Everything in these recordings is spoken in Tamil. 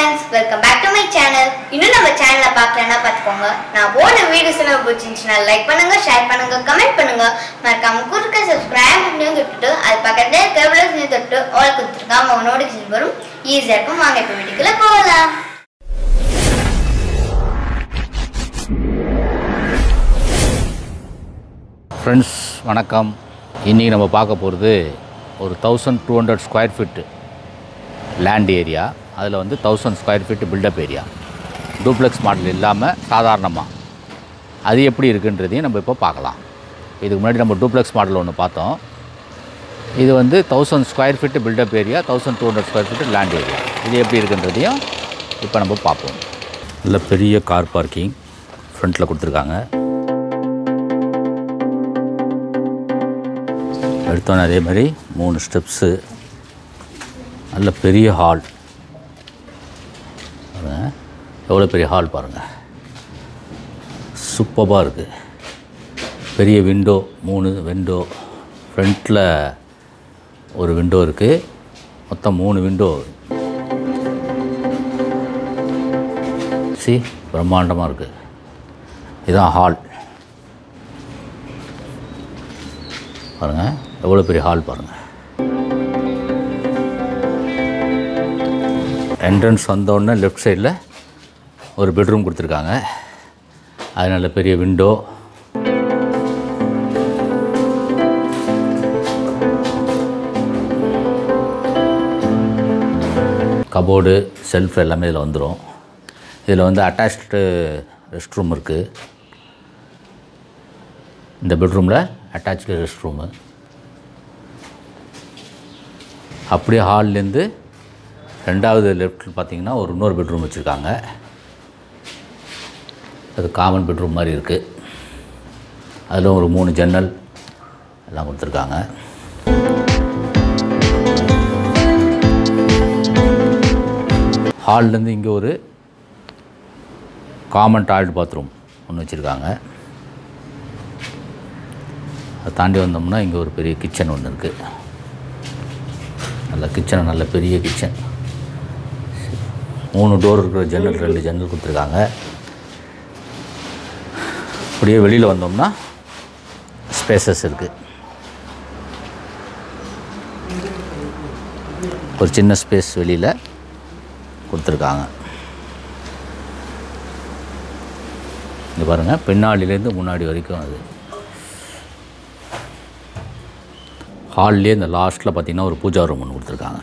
friends welcome back to my channel இன்னும் நம்ம சேனலை பார்க்கலன்னா பார்த்துக்கோங்க நான் போன வீடியோஸ் எல்லாம் பிடிச்சிருந்துச்சுன்னா லைக் பண்ணுங்க ஷேர் பண்ணுங்க கமெண்ட் பண்ணுங்க மறக்காம குறுக்க சப்ஸ்கிரைப் பண்ணியும் தொட்டுட்டு அது பக்கத்துல கேபிள் தொட்டு ஆல் கொடுத்துருக்காம அவங்க நோட்டிஃபிகேஷன் வரும் ஈஸியாக இருக்கும் வாங்க இப்போ வீட்டுக்குள்ள போகலாம் ஃப்ரெண்ட்ஸ் வணக்கம் இன்றைக்கி நம்ம பார்க்க போகிறது ஒரு thousand two hundred square feet land area அதில் வந்து thousand square feet built up area duplex model இல்லாமல் சாதாரணமாக அது எப்படி இருக்குன்றதையும் நம்ம இப்போ பார்க்கலாம் இதுக்கு முன்னாடி நம்ம டூப்ளெக்ஸ் மாடல் ஒன்று பார்த்தோம் இது வந்து thousand square feet built up area thousand two hundred square feet land area இது எப்படி இருக்குன்றதையும் இப்போ நம்ம பார்ப்போம் நல்ல பெரிய கார் பார்க்கிங் ஃப்ரண்ட்டில் கொடுத்துருக்காங்க எடுத்தோன்னே அதே மாதிரி மூணு ஸ்டெப்ஸு நல்ல பெரிய ஹால் பாருங்கள் எவ்வளோ பெரிய ஹால் பாருங்கள் சூப்பராக இருக்குது பெரிய விண்டோ மூணு விண்டோ ஃப்ரண்ட்டில் ஒரு விண்டோ இருக்குது மொத்தம் மூணு விண்டோ சி பிரம்மாண்டமாக இருக்குது இதுதான் ஹால் பாருங்கள் எவ்வளோ பெரிய ஹால் பாருங்கள் என்ட்ரன்ஸ் வந்தோடனே லெஃப்ட் சைடில் ஒரு பெட்ரூம் கொடுத்துருக்காங்க அது நல்ல பெரிய விண்டோ கபோர்டு செல்ஃப் எல்லாமே இதில் வந்துடும் இதில் வந்து அட்டாச்டு ரெஸ்ட் ரூம் இருக்குது இந்த பெட்ரூமில் அட்டாச்சு ரெஸ்ட் ரூமு அப்படியே ஹால்லேருந்து ரெண்டாவது லெஃப்ட்டில் பார்த்தீங்கன்னா ஒரு இன்னொரு பெட்ரூம் வச்சுருக்காங்க அது காமன் பெட்ரூம் மாதிரி இருக்குது அதில் ஒரு மூணு ஜன்னல் எல்லாம் கொடுத்துருக்காங்க ஹால்லேருந்து இங்கே ஒரு காமன் டாய்லெட் பாத்ரூம் ஒன்று வச்சுருக்காங்க அதை தாண்டி வந்தோம்னா இங்கே ஒரு பெரிய கிச்சன் ஒன்று இருக்குது நல்ல கிச்சன் நல்ல பெரிய கிச்சன் மூணு டோர் இருக்கிற ஜன்னல் ரெண்டு ஜன்னல் கொடுத்துருக்காங்க அப்படியே வெளியில் வந்தோம்னா ஸ்பேசஸ் இருக்குது ஒரு சின்ன ஸ்பேஸ் வெளியில் கொடுத்துருக்காங்க இங்கே பாருங்கள் பின்னாடியிலேருந்து முன்னாடி வரைக்கும் அது ஹால்லே இந்த லாஸ்ட்டில் பார்த்தீங்கன்னா ஒரு பூஜா ரூம் ஒன்று கொடுத்துருக்காங்க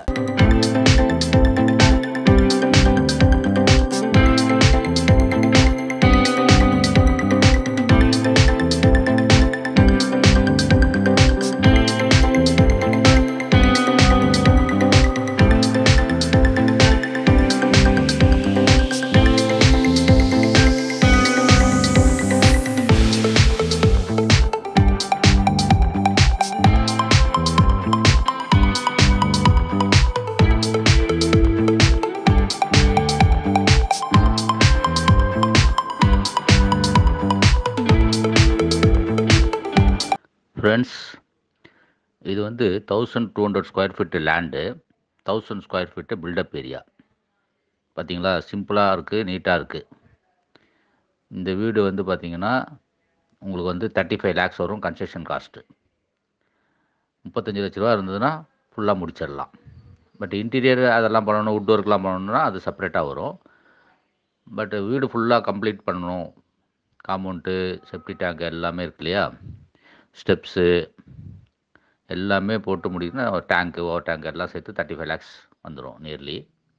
ஃப்ரெண்ட்ஸ் இது வந்து thousand two hundred square feet land thousand square feet built up area பார்த்தீங்களா சிம்பிளாக இருக்குது நீட்டாக இருக்குது இந்த வீடு வந்து பார்த்தீங்கன்னா உங்களுக்கு வந்து தேர்ட்டி ஃபைவ் லேக்ஸ் வரும் கன்ஸ்ட்ரக்ஷன் காஸ்ட்டு முப்பத்தஞ்சு லட்ச ரூபா இருந்ததுன்னா ஃபுல்லாக முடிச்சிடலாம் பட் இன்டீரியர் அதெல்லாம் பண்ணணும் வுட் ஒர்க்லாம் பண்ணணும்னா அது செப்பரேட்டாக வரும் பட் வீடு ஃபுல்லாக கம்ப்ளீட் பண்ணணும் காம்பவுண்ட்டு செப்டி டேங்க் எல்லாமே இருக்கு இல்லையா ஸ்டெப்ஸு எல்லாமே போட்டு முடிக்கணும்னா டேங்க்கு ஓவர் டேங்க் எல்லாம் சேர்த்து தேர்ட்டி ஃபைவ் லேக்ஸ் வந்துடும் நியர்லி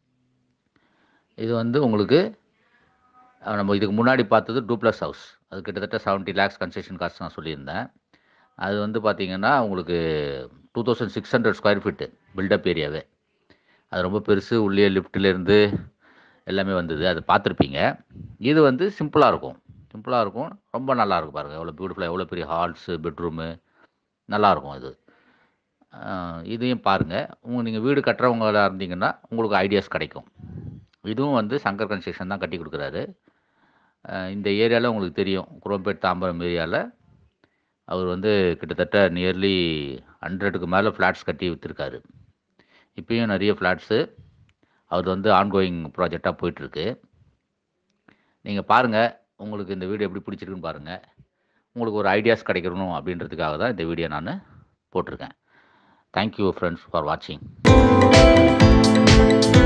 இது வந்து உங்களுக்கு அஹ், நம்ம இதுக்கு முன்னாடி பார்த்தது டூப்ளஸ் ஹவுஸ் அது கிட்டத்தட்ட செவன்ட்டி லேக்ஸ் கன்ஸ்ட்ரக்ஷன் காஸ்ட் நான் சொல்லியிருந்தேன் அது வந்து பார்த்தீங்கன்னா உங்களுக்கு two thousand six hundred square feet built up ஏரியாவே அது ரொம்ப பெருசு உள்ளே லிஃப்ட்லேருந்து எல்லாமே வந்தது அது பார்த்துருப்பீங்க இது வந்து சிம்பிளாக இருக்கும் சிம்பிளாக இருக்கும் ரொம்ப நல்லா இருக்கும் பாருங்கள் எவ்வளோ பியூட்டிஃபுல்லாக எவ்வளோ பெரிய ஹால்ஸு பெட்ரூமு நல்லாயிருக்கும் அது ஆஹ் இதையும் பாருங்கள் உங்க நீங்கள் வீடு கட்டுறவங்களா இருந்தீங்கன்னா உங்களுக்கு ஐடியாஸ் கிடைக்கும் இதுவும் வந்து சங்கர் கன்ஸ்ட்ரக்ஷன் தான் கட்டி கொடுக்குறாரு ஆஹ் இந்த ஏரியாவில் உங்களுக்கு தெரியும் குரோம்பேட் தாம்பரம் ஏரியாவில் அவர் வந்து கிட்டத்தட்ட நியர்லி ஹண்ட்ரடுக்கு மேலே ஃப்ளாட்ஸ் கட்டி விற்றுருக்காரு இப்பயும் நிறைய ஃப்ளாட்ஸு அது வந்து ஆன்கோயிங் ப்ராஜெக்டாக போயிட்டுருக்கு நீங்கள் பாருங்கள் உங்களுக்கு இந்த வீடியோ எப்படி பிடிச்சிருக்குன்னு பாருங்கள் உங்களுக்கு ஒரு ஐடியாஸ் கிடைக்கணும் அப்படின்றதுக்காக தான் இந்த வீடியோ நான் போட்டிருக்கேன் தேங்க்யூ ஃப்ரெண்ட்ஸ் ஃபார் வாட்சிங்